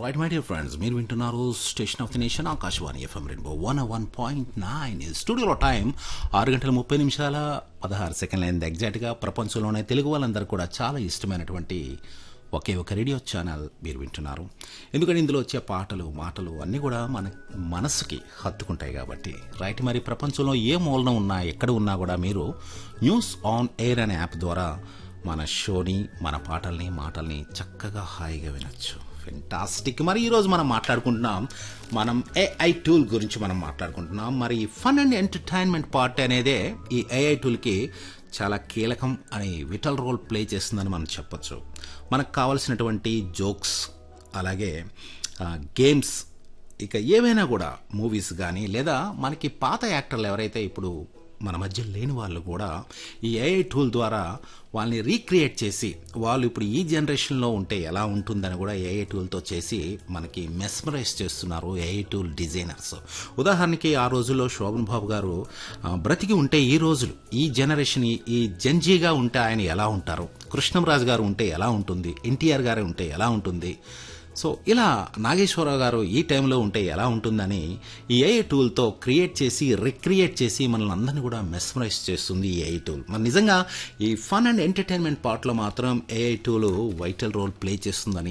right my dear friends మీరు వింటున్నారు station of the nation Akashvani FM rainbow one one point nine స్టూడియోలో time ఆరు గంటల ముప్పై నిమిషాల పదహారు సెకండ్ల అయింది ఎగ్జాక్ట్గా ప్రపంచంలోనే తెలుగు వాళ్ళందరూ కూడా చాలా ఇష్టమైనటువంటి ఒకే ఒక రేడియో ఛానల్ మీరు వింటున్నారు ఎందుకంటే ఇందులో వచ్చే పాటలు మాటలు అన్నీ కూడా మన మనసుకి హత్తుకుంటాయి కాబట్టి రైట్ మరి ప్రపంచంలో ఏ మూలన ఉన్నా ఎక్కడ ఉన్నా కూడా మీరు న్యూస్ ఆన్ ఎయిర్ అనే యాప్ ద్వారా మన షోని మన పాటల్ని మాటల్ని చక్కగా హాయిగా వినొచ్చు ఫెంటాస్టిక్ మరి ఈరోజు మనం మాట్లాడుకుంటున్నాం మనం ఏఐ టూల్ గురించి మనం మాట్లాడుకుంటున్నాం మరి ఫన్ అండ్ ఎంటర్టైన్మెంట్ పార్ట్ అనేదే ఈ ఏఐ టూల్కి చాలా కీలకం అని విటల్ రోల్ ప్లే చేస్తుందని మనం చెప్పొచ్చు మనకు కావలసినటువంటి జోక్స్ అలాగే ఆ, గేమ్స్ ఇక ఏవైనా కూడా మూవీస్ కానీ లేదా మనకి పాత యాక్టర్లు ఎవరైతే ఇప్పుడు మన మధ్య లేని వాళ్ళు కూడా ఈ ఏఐ టూల్ ద్వారా వాళ్ళని రీక్రియేట్ చేసి వాళ్ళు ఇప్పుడు ఈ జనరేషన్లో ఉంటే ఎలా ఉంటుందని కూడా ఏఐ టూల్తో చేసి మనకి మెస్మరైజ్ చేస్తున్నారు ఏఐ టూల్ డిజైనర్స్ ఉదాహరణకి ఆ రోజుల్లో శోభన్ బాబు గారు ఆ, బ్రతికి ఉంటే ఈ రోజులు ఈ జనరేషన్ ఈ- ఈ జంజీగా ఉంటే ఆయన ఎలా ఉంటారు కృష్ణంరాజు గారు ఉంటే ఎలా ఉంటుంది ఎన్టీఆర్ గారు ఉంటే ఎలా ఉంటుంది సో ఇలా నాగేశ్వరరావు గారు ఈ టైంలో ఉంటే ఎలా ఉంటుందని ఈ ఏఐ టూల్తో క్రియేట్ చేసి రిక్రియేట్ చేసి మనల్ని అందరినీ కూడా మెస్మరైజ్ చేస్తుంది ఈ ఏఐ టూల్ మరి నిజంగా ఈ ఫన్ అండ్ ఎంటర్టైన్మెంట్ పార్ట్లో మాత్రం AI tool vital role play చేస్తుందని